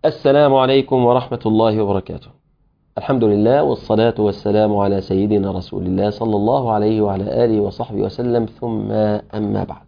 السلام عليكم ورحمة الله وبركاته الحمد لله والصلاة والسلام على سيدنا رسول الله صلى الله عليه وعلى آله وصحبه وسلم ثم أما بعد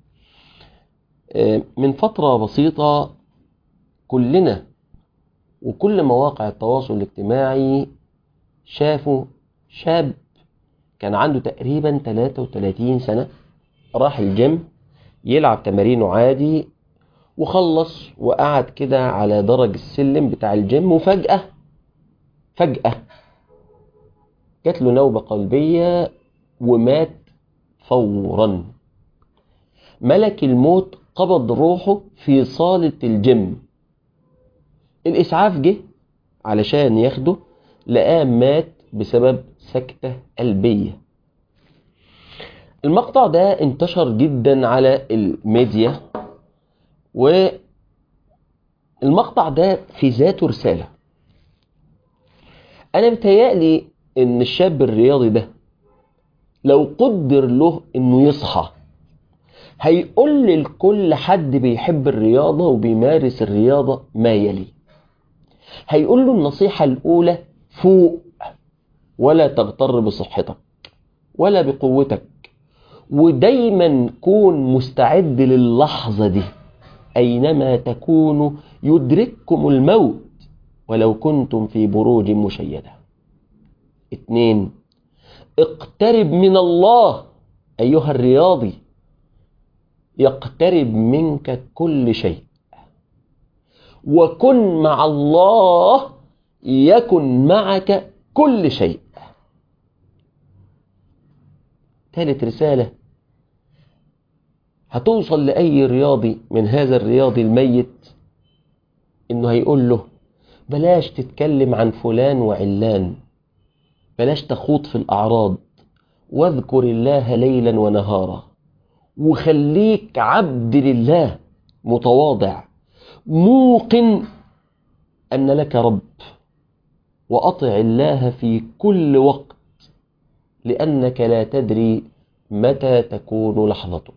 من فترة بسيطة كلنا وكل مواقع التواصل الاجتماعي شافوا شاب كان عنده تقريبا 33 سنة راح الجيم يلعب تمارينه عادي وخلص وقعد كده على درج السلم بتاع الجيم وفجأة فجأة جات له نوبة قلبية ومات فورا ملك الموت قبض روحه في صالة الجيم الإسعاف جه علشان ياخده لقاه مات بسبب سكتة قلبية المقطع ده انتشر جدا على الميديا والمقطع ده في ذاته رسالة أنا بتهيألي إن الشاب الرياضي ده لو قدر له إنه يصحى هيقول لكل حد بيحب الرياضة وبيمارس الرياضة ما يلي هيقول له النصيحة الأولى فوق ولا تغتر بصحتك ولا بقوتك ودايما كون مستعد للحظة دي أينما تكونوا يدرككم الموت ولو كنتم في بروج مشيدة اتنين اقترب من الله أيها الرياضي يقترب منك كل شيء وكن مع الله يكن معك كل شيء ثالث رسالة هتوصل لأي رياضي من هذا الرياضي الميت إنه هيقول له بلاش تتكلم عن فلان وعلان بلاش تخوض في الأعراض واذكر الله ليلا ونهارا وخليك عبد لله متواضع موقن أن لك رب وأطع الله في كل وقت لأنك لا تدري متى تكون لحظتك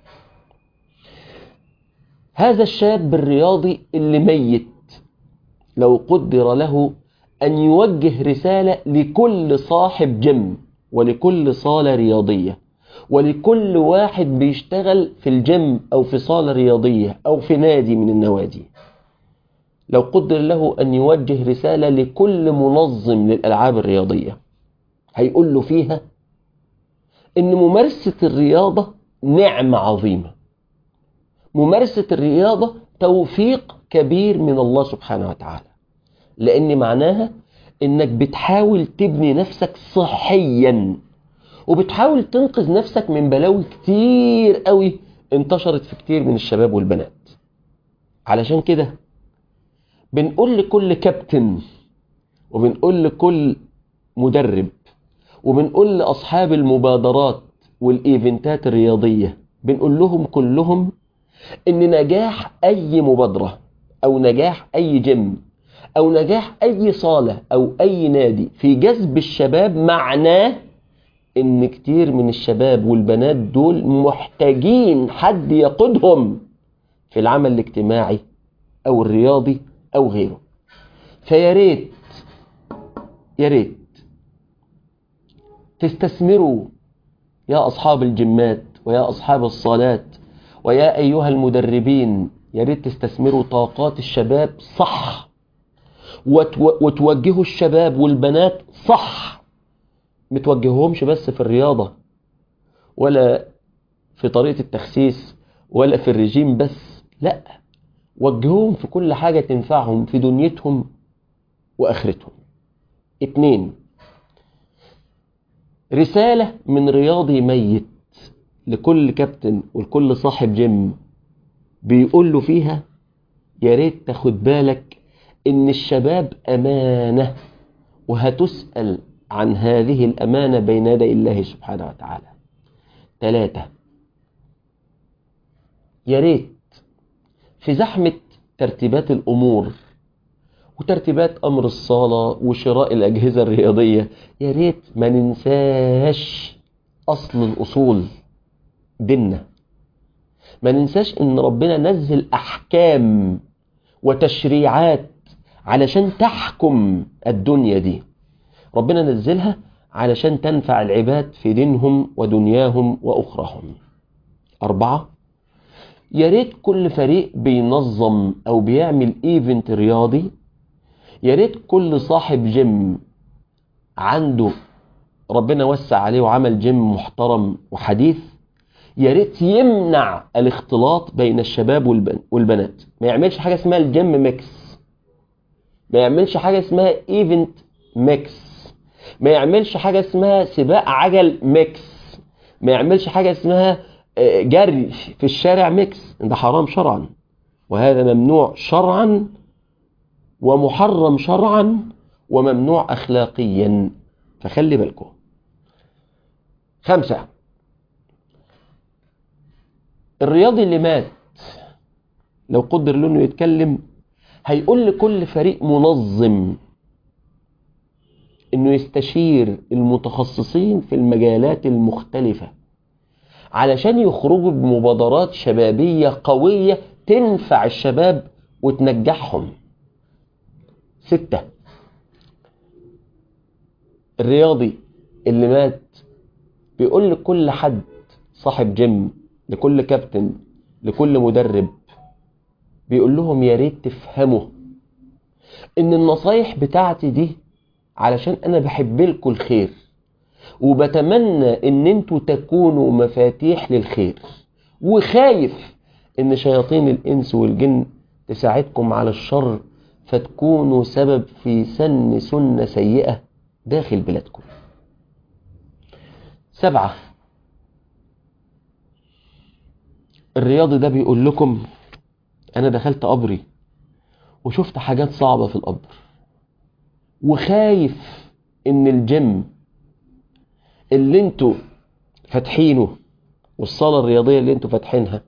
هذا الشاب الرياضي اللي ميت لو قدر له أن يوجه رسالة لكل صاحب جيم ولكل صالة رياضية ولكل واحد بيشتغل في الجيم أو في صالة رياضية أو في نادي من النوادي لو قدر له أن يوجه رسالة لكل منظم للألعاب الرياضية هيقول له فيها إن ممارسة الرياضة نعمة عظيمة ممارسة الرياضة توفيق كبير من الله سبحانه وتعالى لأن معناها إنك بتحاول تبني نفسك صحيا وبتحاول تنقذ نفسك من بلاوي كتير قوي انتشرت في كتير من الشباب والبنات علشان كده بنقول لكل كابتن وبنقول لكل مدرب وبنقول لأصحاب المبادرات والإيفنتات الرياضية بنقول لهم كلهم إن نجاح أي مبادرة أو نجاح أي جيم أو نجاح أي صالة أو أي نادي في جذب الشباب معناه إن كتير من الشباب والبنات دول محتاجين حد يقودهم في العمل الاجتماعي أو الرياضي أو غيره فيا ريت يا ريت تستثمروا يا أصحاب الجمات ويا أصحاب الصالات ويا أيها المدربين يا ريت تستثمروا طاقات الشباب صح وتو... وتوجهوا الشباب والبنات صح متوجههمش بس في الرياضة ولا في طريقة التخسيس ولا في الرجيم بس لا وجهوهم في كل حاجة تنفعهم في دنيتهم وآخرتهم اتنين رسالة من رياضي ميت لكل كابتن ولكل صاحب جيم بيقول له فيها يا ريت تاخد بالك ان الشباب امانة وهتسأل عن هذه الامانة بين يدي الله سبحانه وتعالى ثلاثة يا ريت في زحمة ترتيبات الامور وترتيبات امر الصالة وشراء الاجهزة الرياضية يا ريت ما ننساش اصل الاصول ديننا ما ننساش ان ربنا نزل احكام وتشريعات علشان تحكم الدنيا دي ربنا نزلها علشان تنفع العباد في دينهم ودنياهم وأخراهم أربعة يا ريت كل فريق بينظم أو بيعمل ايفنت رياضي يا ريت كل صاحب جيم عنده ربنا وسع عليه وعمل جيم محترم وحديث يا ريت يمنع الاختلاط بين الشباب والبن والبنات ما يعملش حاجه اسمها الجيم ميكس ما يعملش حاجه اسمها ايفنت ميكس ما يعملش حاجه اسمها سباق عجل ميكس ما يعملش حاجه اسمها آه، جري في الشارع ميكس ده حرام شرعا وهذا ممنوع شرعا ومحرم شرعا وممنوع اخلاقيا فخلي بالكم خمسة الرياضي اللي مات لو قدر له انه يتكلم هيقول لكل فريق منظم انه يستشير المتخصصين في المجالات المختلفة علشان يخرجوا بمبادرات شبابية قوية تنفع الشباب وتنجحهم ستة الرياضي اللي مات بيقول لكل حد صاحب جيم لكل كابتن لكل مدرب بيقول لهم يا ريت تفهموا ان النصايح بتاعتي دي علشان انا بحب لكم الخير وبتمنى ان انتوا تكونوا مفاتيح للخير وخايف ان شياطين الانس والجن تساعدكم على الشر فتكونوا سبب في سن سنة سيئة داخل بلادكم سبعة الرياضي ده بيقول لكم انا دخلت قبري وشفت حاجات صعبة في القبر وخايف ان الجيم اللي انتوا فاتحينه والصالة الرياضية اللي انتوا فاتحينها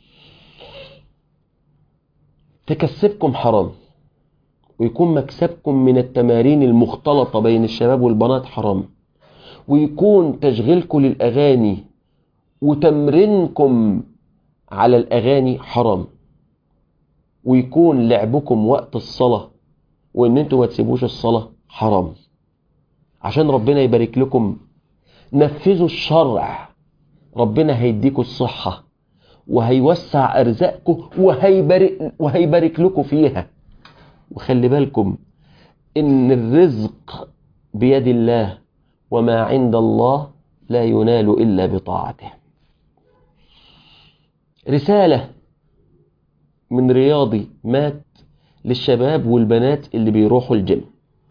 تكسبكم حرام ويكون مكسبكم من التمارين المختلطة بين الشباب والبنات حرام ويكون تشغيلكم للأغاني وتمرينكم على الأغاني حرام ويكون لعبكم وقت الصلاة وإن انتوا ما تسيبوش الصلاة حرام عشان ربنا يبارك لكم نفذوا الشرع ربنا هيديكوا الصحة وهيوسع أرزاقكم وهيبارك, وهيبارك لكم فيها وخلي بالكم إن الرزق بيد الله وما عند الله لا ينال إلا بطاعته رسالة من رياضي مات للشباب والبنات اللي بيروحوا الجيم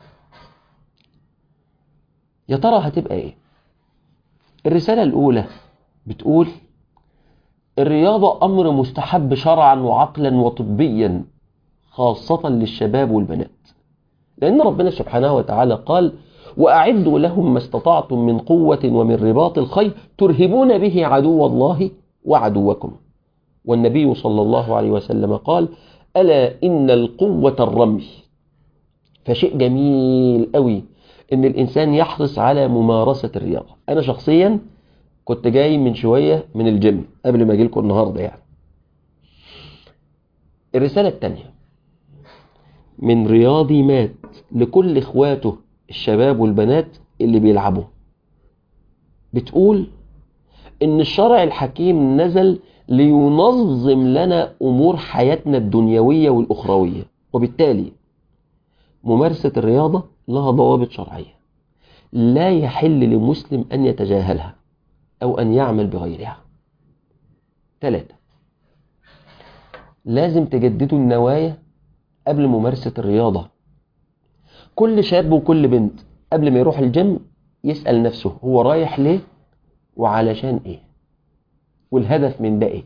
يا ترى هتبقى ايه الرسالة الأولى بتقول الرياضة أمر مستحب شرعا وعقلا وطبيا خاصة للشباب والبنات لأن ربنا سبحانه وتعالى قال وأعدوا لهم ما استطعتم من قوة ومن رباط الخيل ترهبون به عدو الله وعدوكم والنبي صلى الله عليه وسلم قال ألا إن القوة الرمي فشيء جميل قوي إن الإنسان يحرص على ممارسة الرياضة أنا شخصيا كنت جاي من شوية من الجيم قبل ما أجيلكم النهاردة يعني الرسالة الثانية من رياضي مات لكل إخواته الشباب والبنات اللي بيلعبوا بتقول إن الشرع الحكيم نزل لينظم لنا أمور حياتنا الدنيوية والأخروية وبالتالي ممارسة الرياضة لها ضوابط شرعية لا يحل لمسلم أن يتجاهلها أو أن يعمل بغيرها ثلاثة لازم تجددوا النوايا قبل ممارسة الرياضة كل شاب وكل بنت قبل ما يروح الجيم يسأل نفسه هو رايح ليه وعلشان ايه والهدف من ده ايه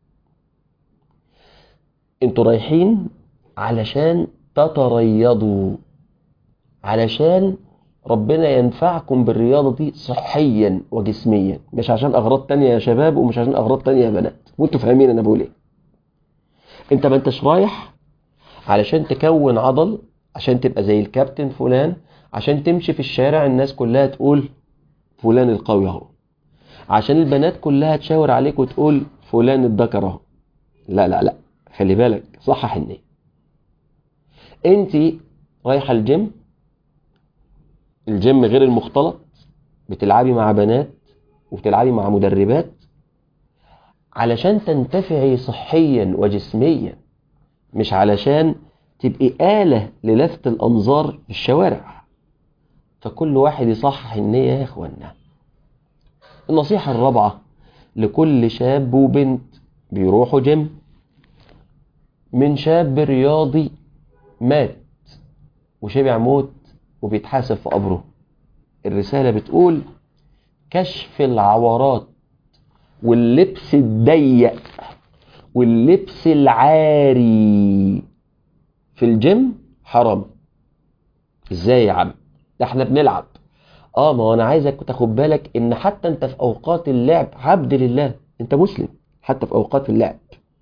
انتوا رايحين علشان تتريضوا علشان ربنا ينفعكم بالرياضة دي صحيا وجسميا مش عشان أغراض تانية يا شباب ومش عشان أغراض تانية يا بنات وانتوا فاهمين أنا بقول ايه انت ما انتش رايح علشان تكون عضل عشان تبقى زي الكابتن فلان عشان تمشي في الشارع الناس كلها تقول فلان القوي اهو عشان البنات كلها تشاور عليك وتقول فلان الذكر اهو لا لا لا خلي بالك صحح النية انت رايحة الجيم الجيم غير المختلط بتلعبي مع بنات وبتلعبي مع مدربات علشان تنتفعي صحيا وجسميا مش علشان تبقي آلة للفت الأنظار في الشوارع فكل واحد يصحح النية يا إخوانا النصيحة الرابعة لكل شاب وبنت بيروحوا جيم من شاب رياضي مات وشبع موت وبيتحاسب في قبره الرسالة بتقول كشف العورات واللبس الضيق واللبس العاري في الجيم حرام ازاي يا عم ده احنا بنلعب اه ما هو انا عايزك تاخد بالك ان حتى انت في اوقات اللعب عبد لله انت مسلم حتى في اوقات اللعب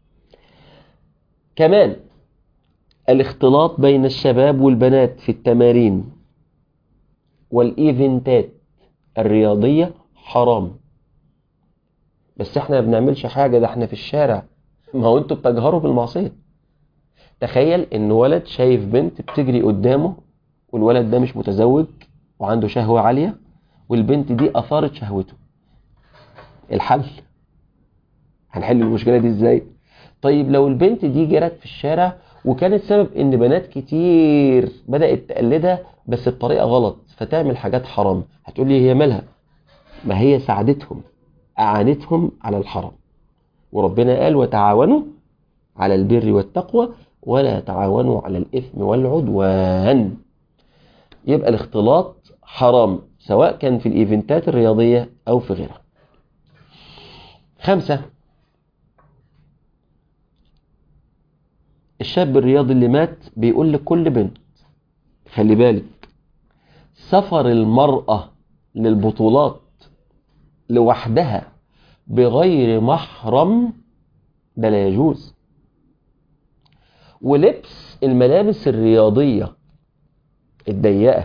كمان الاختلاط بين الشباب والبنات في التمارين والايفنتات الرياضية حرام بس احنا ما بنعملش حاجة ده احنا في الشارع ما هو انتوا بتجهروا بالمعصية تخيل ان ولد شايف بنت بتجري قدامه والولد ده مش متزوج وعنده شهوة عالية والبنت دي أثارت شهوته الحل هنحل المشكلة دي ازاي طيب لو البنت دي جرت في الشارع وكانت سبب ان بنات كتير بدأت تقلدها بس بطريقة غلط فتعمل حاجات حرام هتقولي هي مالها ما هي ساعدتهم أعانتهم على الحرام وربنا قال وتعاونوا على البر والتقوى ولا تعاونوا على الإثم والعدوان يبقى الاختلاط حرام سواء كان في الإيفنتات الرياضية أو في غيرها خمسة الشاب الرياضي اللي مات بيقول لكل بنت خلي بالك سفر المرأة للبطولات لوحدها بغير محرم ده لا يجوز ولبس الملابس الرياضية الضيقة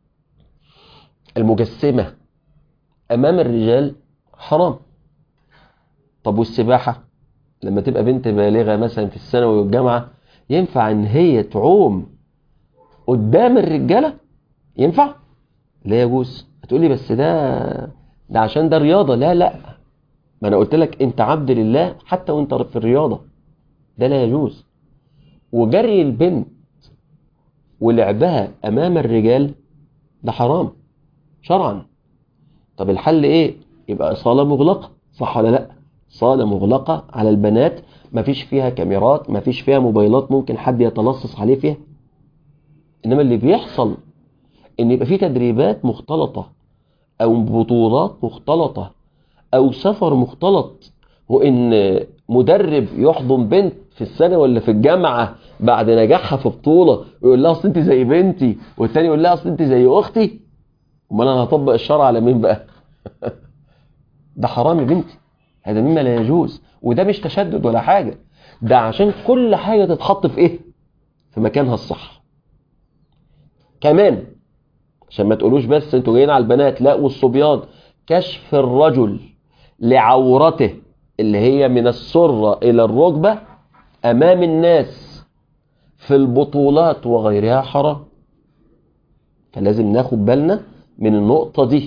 المجسمة أمام الرجال حرام طب والسباحة لما تبقى بنت بالغة مثلا في الثانوي والجامعة ينفع ان هي تعوم قدام الرجالة ينفع لا يجوز هتقولي بس ده ده عشان ده رياضة لا لا ما انا قلت لك انت عبد لله حتى وانت في الرياضة ده لا يجوز وجري البنت ولعبها امام الرجال ده حرام شرعا طب الحل ايه يبقى صالة مغلقة صح ولا لا صالة مغلقة على البنات مفيش فيها كاميرات مفيش فيها موبايلات ممكن حد يتلصص عليه فيها انما اللي بيحصل ان يبقى في تدريبات مختلطة او بطولات مختلطة او سفر مختلط وان مدرب يحضن بنت في السنة ولا في الجامعة بعد نجاحها في بطولة ويقول لها اصل انت زي بنتي والتاني يقول لها اصل انت زي اختي امال انا هطبق الشرع على مين بقى ده حرام يا بنتي هذا مما لا يجوز وده مش تشدد ولا حاجة ده عشان كل حاجة تتحط في ايه في مكانها الصح كمان عشان ما تقولوش بس انتوا جايين على البنات لا والصبيان كشف الرجل لعورته اللي هي من السرة إلى الركبة أمام الناس في البطولات وغيرها حرام فلازم ناخد بالنا من النقطة دي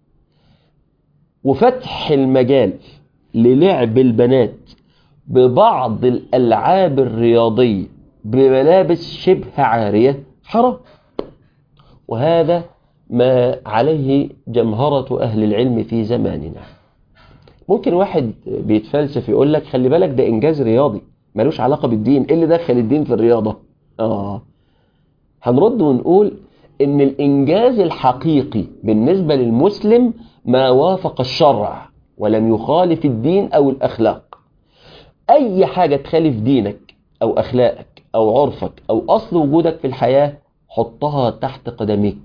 وفتح المجال للعب البنات ببعض الألعاب الرياضية بملابس شبه عارية حرام وهذا ما عليه جمهرة أهل العلم في زماننا ممكن واحد بيتفلسف يقول لك خلي بالك ده إنجاز رياضي ملوش علاقة بالدين إيه اللي دخل الدين في الرياضة آه هنرد ونقول إن الإنجاز الحقيقي بالنسبة للمسلم ما وافق الشرع ولم يخالف الدين أو الأخلاق أي حاجة تخالف دينك أو أخلاقك أو عرفك أو أصل وجودك في الحياة حطها تحت قدميك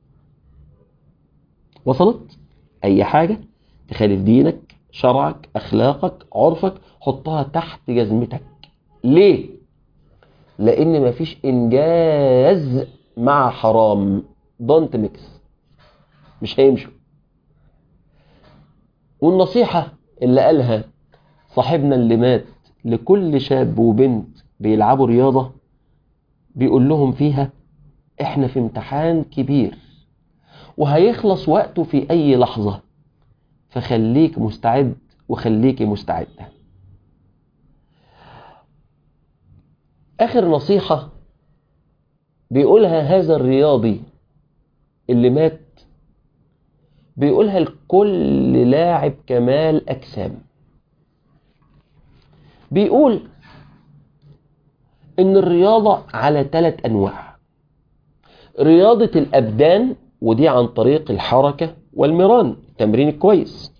وصلت أي حاجة تخالف دينك شرعك أخلاقك عرفك حطها تحت جزمتك ليه؟ لأن مفيش إنجاز مع حرام دونت ميكس مش هيمشوا والنصيحة اللي قالها صاحبنا اللي مات لكل شاب وبنت بيلعبوا رياضة بيقول لهم فيها احنا في امتحان كبير وهيخلص وقته في اي لحظة فخليك مستعد وخليك مستعدة اخر نصيحة بيقولها هذا الرياضي اللي مات بيقولها لكل لاعب كمال اجسام بيقول ان الرياضة على ثلاث انواع رياضة الابدان ودي عن طريق الحركة والمران التمرين الكويس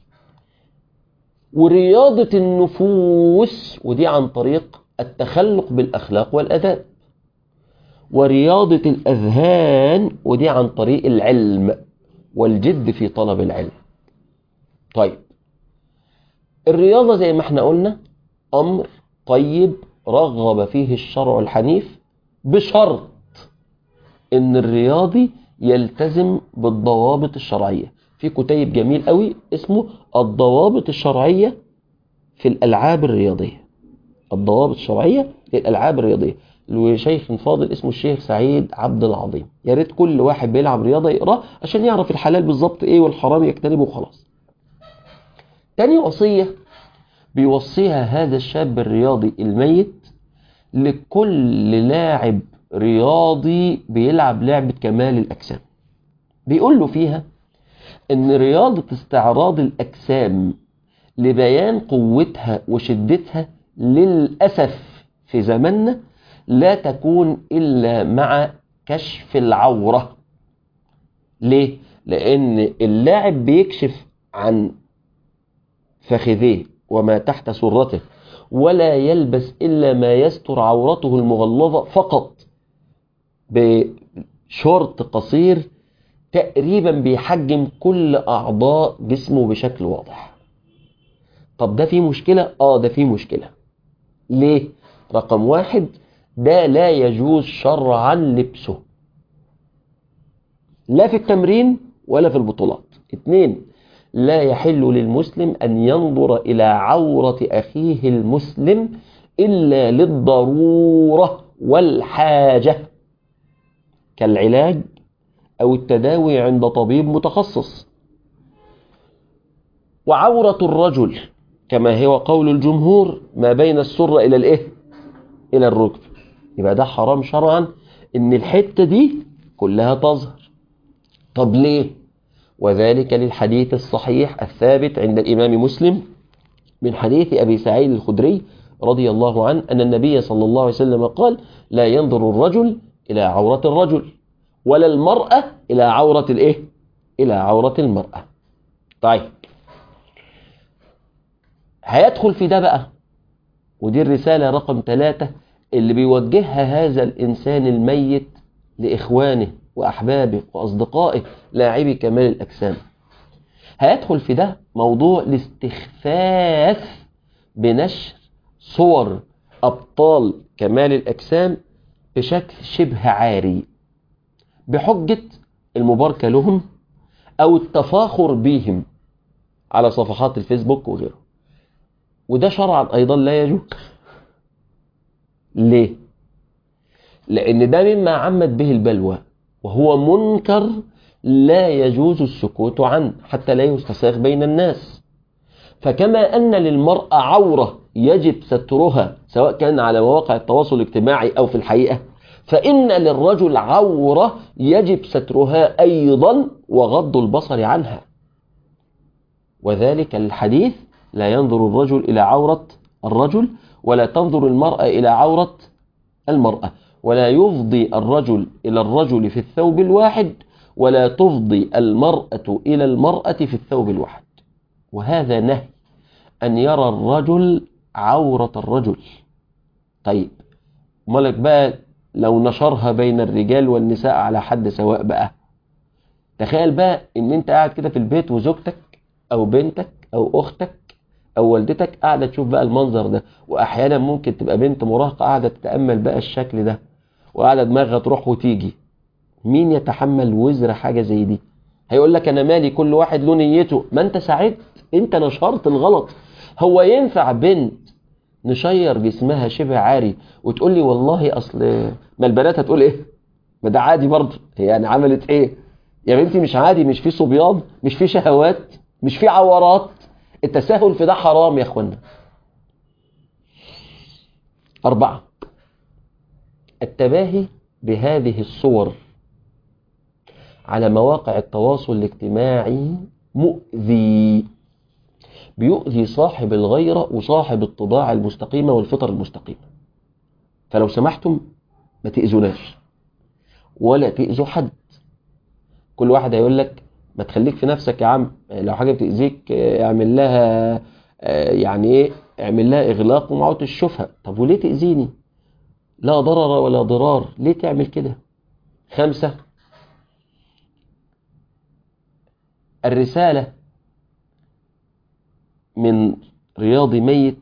ورياضة النفوس ودي عن طريق التخلق بالاخلاق والاداب ورياضة الاذهان ودي عن طريق العلم والجد في طلب العلم طيب الرياضة زي ما احنا قلنا أمر طيب رغب فيه الشرع الحنيف بشرط ان الرياضي يلتزم بالضوابط الشرعية في كتيب جميل قوي اسمه الضوابط الشرعية في الألعاب الرياضية الضوابط الشرعية للألعاب الرياضية لشيخ فاضل اسمه الشيخ سعيد عبد العظيم يا ريت كل واحد بيلعب رياضة يقراه عشان يعرف الحلال بالظبط ايه والحرام يجتنبه وخلاص تاني وصية بيوصيها هذا الشاب الرياضي الميت لكل لاعب رياضي بيلعب لعبة كمال الأجسام بيقول له فيها ان رياضة استعراض الأجسام لبيان قوتها وشدتها للأسف في زماننا لا تكون إلا مع كشف العورة ليه؟ لأن اللاعب بيكشف عن فخذيه وما تحت سرته ولا يلبس إلا ما يستر عورته المغلظة فقط بشورت قصير تقريبا بيحجم كل أعضاء جسمه بشكل واضح طب ده فيه مشكلة؟ آه ده فيه مشكلة ليه؟ رقم واحد ده لا يجوز شرعا لبسه لا في التمرين ولا في البطولات اتنين لا يحل للمسلم أن ينظر إلى عورة أخيه المسلم إلا للضرورة والحاجة كالعلاج أو التداوي عند طبيب متخصص وعورة الرجل كما هو قول الجمهور ما بين السرة إلى الإيه؟ إلى الركب يبقى ده حرام شرعا إن الحتة دي كلها تظهر طب ليه؟ وذلك للحديث الصحيح الثابت عند الإمام مسلم من حديث أبي سعيد الخدري رضي الله عنه أن النبي صلى الله عليه وسلم قال لا ينظر الرجل إلى عورة الرجل ولا المرأة إلى عورة الإيه؟ إلى عورة المرأة طيب هيدخل في ده بقى ودي الرسالة رقم ثلاثة اللي بيوجهها هذا الإنسان الميت لإخوانه وأحبابه وأصدقائه لاعبي كمال الأجسام هيدخل في ده موضوع الاستخفاف بنشر صور أبطال كمال الأجسام بشكل شبه عاري بحجة المباركة لهم أو التفاخر بهم على صفحات الفيسبوك وغيره وده شرعا أيضا لا يجوز ليه؟ لأن ده مما عمت به البلوى وهو منكر لا يجوز السكوت عنه حتى لا يستساغ بين الناس فكما أن للمرأة عورة يجب سترها سواء كان على مواقع التواصل الاجتماعي أو في الحقيقة فإن للرجل عورة يجب سترها أيضا وغض البصر عنها وذلك الحديث لا ينظر الرجل إلى عورة الرجل ولا تنظر المرأة إلى عورة المرأة ولا يفضي الرجل إلى الرجل في الثوب الواحد ولا تفضي المرأة إلى المرأة في الثوب الواحد وهذا نهي أن يرى الرجل عورة الرجل طيب مالك بقى لو نشرها بين الرجال والنساء على حد سواء بقى تخيل بقى ان انت قاعد كده في البيت وزوجتك او بنتك او اختك او والدتك قاعده تشوف بقى المنظر ده واحيانا ممكن تبقى بنت مراهقه قاعده تتامل بقى الشكل ده وقاعده دماغها تروح وتيجي مين يتحمل وزر حاجه زي دي هيقول لك انا مالي كل واحد له نيته ما انت ساعدت انت نشرت الغلط هو ينفع بنت نشير جسمها شبه عاري وتقول لي والله اصل ما البنات هتقول ايه ما ده عادي برضه هي يعني عملت ايه يا بنتي مش عادي مش في صبيان مش في شهوات مش في عورات التساهل في ده حرام يا اخوانا أربعة التباهي بهذه الصور على مواقع التواصل الاجتماعي مؤذي بيؤذي صاحب الغيرة وصاحب الطباع المستقيمة والفطر المستقيمة فلو سمحتم ما تأذوناش ولا تأذوا حد كل واحد هيقول لك ما تخليك في نفسك يا عم لو حاجة بتأذيك اعمل لها يعني ايه اعمل لها اغلاق وما عدتش تشوفها طب وليه تأذيني لا ضرر ولا ضرار ليه تعمل كده خمسة الرسالة من رياضي ميت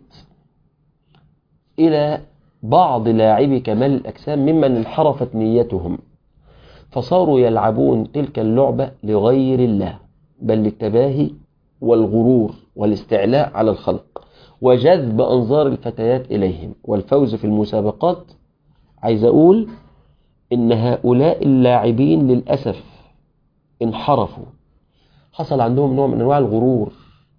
إلى بعض لاعبي كمال الأجسام ممن انحرفت نيتهم فصاروا يلعبون تلك اللعبة لغير الله بل للتباهي والغرور والاستعلاء على الخلق وجذب أنظار الفتيات إليهم والفوز في المسابقات عايز أقول إن هؤلاء اللاعبين للأسف انحرفوا حصل عندهم نوع من أنواع الغرور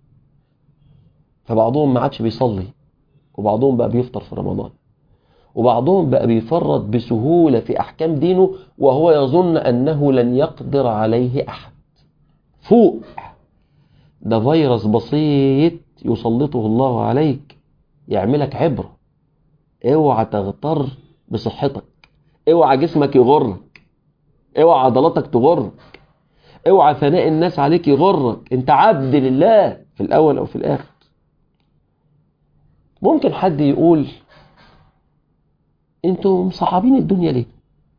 فبعضهم ما عادش بيصلي وبعضهم بقى بيفطر في رمضان وبعضهم بقى بيفرط بسهولة في أحكام دينه وهو يظن أنه لن يقدر عليه أحد فوق ده فيروس بسيط يسلطه الله عليك يعملك عبرة اوعى تغتر بصحتك اوعى جسمك يغرك اوعى عضلاتك تغرك اوعى ثناء الناس عليك يغرك انت عبد لله في الاول او في الاخر ممكن حد يقول انتوا مصعبين الدنيا ليه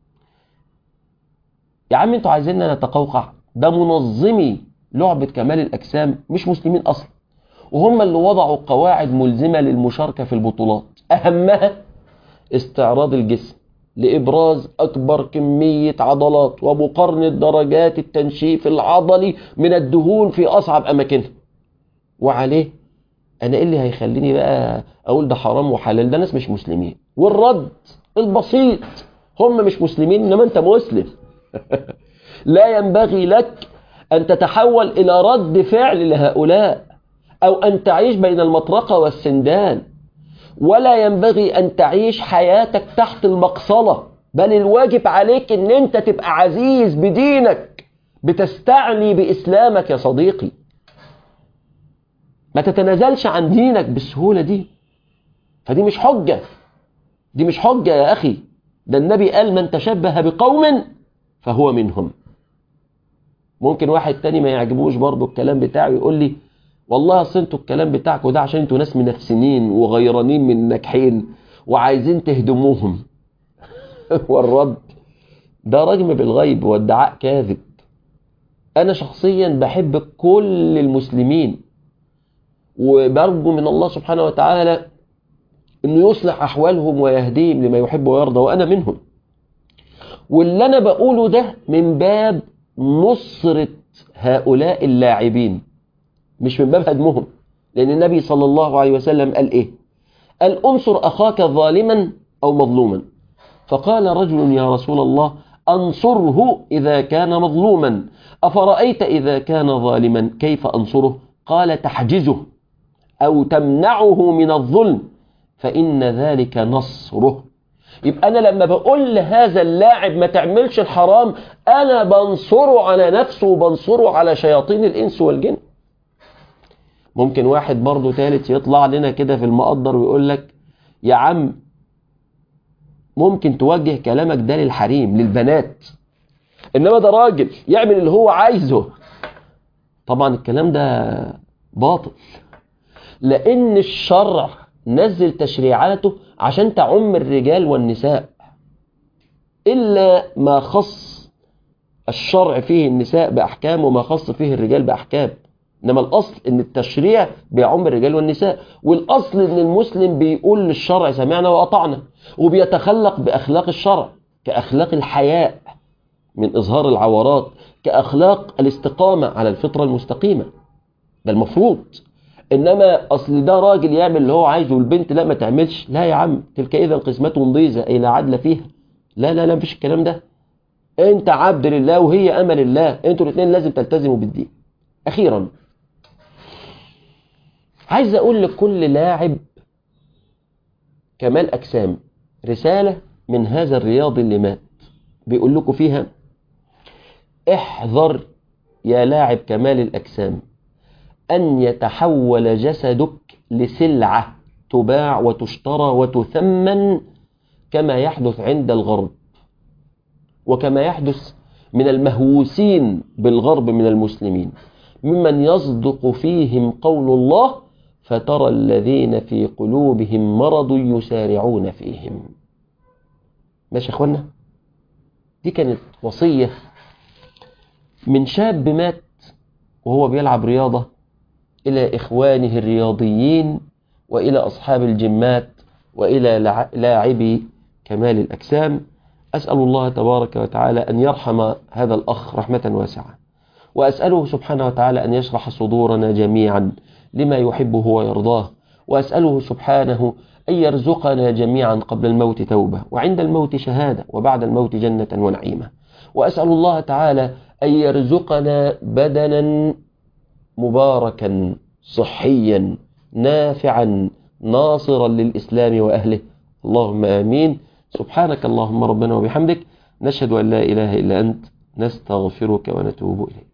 يا عم انتوا عايزيننا نتقوقع ده منظمي لعبة كمال الأجسام مش مسلمين أصلا وهم اللي وضعوا قواعد ملزمة للمشاركة في البطولات أهمها استعراض الجسم لإبراز أكبر كمية عضلات ومقارنة درجات التنشيف العضلي من الدهون في أصعب أماكنها وعليه أنا إيه اللي هيخليني بقى أقول ده حرام وحلال ده ناس مش مسلمين والرد البسيط هم مش مسلمين إنما أنت مسلم لا ينبغي لك أن تتحول إلى رد فعل لهؤلاء أو أن تعيش بين المطرقة والسندان ولا ينبغي أن تعيش حياتك تحت المقصلة بل الواجب عليك أن أنت تبقى عزيز بدينك بتستعلي بإسلامك يا صديقي ما تتنازلش عن دينك بالسهولة دي فدي مش حجة دي مش حجة يا أخي ده النبي قال من تشبه بقوم فهو منهم ممكن واحد تاني ما يعجبوش برضو الكلام بتاعه يقول لي والله اصل انتوا الكلام بتاعكم ده عشان انتوا ناس منافسين وغيرانين من ناجحين وعايزين تهدموهم والرد ده رجم بالغيب وادعاء كاذب انا شخصيا بحب كل المسلمين وبرجو من الله سبحانه وتعالى انه يصلح احوالهم ويهديهم لما يحب ويرضى وانا منهم واللي انا بقوله ده من باب نصرة هؤلاء اللاعبين مش من باب هدمهم لأن النبي صلى الله عليه وسلم قال إيه قال أنصر أخاك ظالما أو مظلوما فقال رجل يا رسول الله أنصره إذا كان مظلوما أفرأيت إذا كان ظالما كيف أنصره قال تحجزه أو تمنعه من الظلم فإن ذلك نصره يبقى أنا لما بقول لهذا اللاعب ما تعملش الحرام أنا بنصره على نفسه وبنصره على شياطين الإنس والجن ممكن واحد برضه ثالث يطلع لنا كده في المقدر ويقول لك يا عم ممكن توجه كلامك ده للحريم للبنات إنما ده راجل يعمل اللي هو عايزه طبعا الكلام ده باطل لأن الشرع نزل تشريعاته عشان تعم الرجال والنساء إلا ما خص الشرع فيه النساء بأحكام وما خص فيه الرجال بأحكام إنما الأصل إن التشريع بيعم الرجال والنساء والأصل إن المسلم بيقول للشرع سمعنا وأطعنا وبيتخلق بأخلاق الشرع كأخلاق الحياء من إظهار العورات كأخلاق الاستقامة على الفطرة المستقيمة ده المفروض انما اصل ده راجل يعمل اللي هو عايزه والبنت لا ما تعملش لا يا عم تلك اذا قسمة ضيزة اي لا عدل فيها لا لا لا مفيش الكلام ده انت عبد لله وهي امل الله انتوا الاثنين لازم تلتزموا بالدين اخيرا عايز اقول لكل لاعب كمال اجسام رسالة من هذا الرياضي اللي مات بيقول لكم فيها احذر يا لاعب كمال الاجسام أن يتحول جسدك لسلعة تباع وتشترى وتثمن كما يحدث عند الغرب وكما يحدث من المهووسين بالغرب من المسلمين ممن يصدق فيهم قول الله فترى الذين في قلوبهم مرض يسارعون فيهم ماشي يا اخوانا دي كانت وصية من شاب مات وهو بيلعب رياضة إلى إخوانه الرياضيين وإلى أصحاب الجمات وإلى لاعبي كمال الأجسام أسأل الله تبارك وتعالى أن يرحم هذا الأخ رحمة واسعة وأسأله سبحانه وتعالى أن يشرح صدورنا جميعا لما يحبه ويرضاه وأسأله سبحانه أن يرزقنا جميعا قبل الموت توبة وعند الموت شهادة وبعد الموت جنة ونعيمة وأسأل الله تعالى أن يرزقنا بدنا مباركا صحيا نافعا ناصرا للإسلام وأهله اللهم آمين سبحانك اللهم ربنا وبحمدك نشهد أن لا إله إلا أنت نستغفرك ونتوب إليك